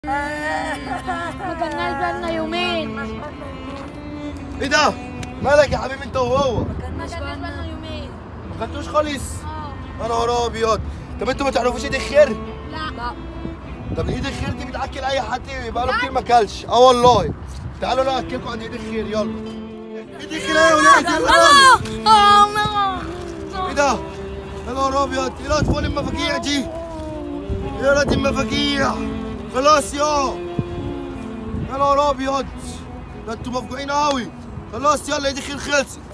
ما كناش بالنا يومين ايه ده؟ مالك يا حبيبي انت وهو؟ ما كناش بالنا يومين ما خدتوش خالص؟ اه يا نهار ابيض طب انتوا ما تعرفوش ايد الخير؟ لا لا طب ايد الخير دي بتاكل اي حد بقى له كتير ما اكلش اه والله تعالوا انا اكلكم عن ايد الخير يلا ايد الخير يا ولاد يلا ايه ده؟ يا نهار ابيض ايه الاطفال المفاجيع دي؟ يا ولاد المفاجيع خلاص يا يا نهار ابيض ده انتوا مفجوعين قوي خلاص يلا ايد الخير خلصت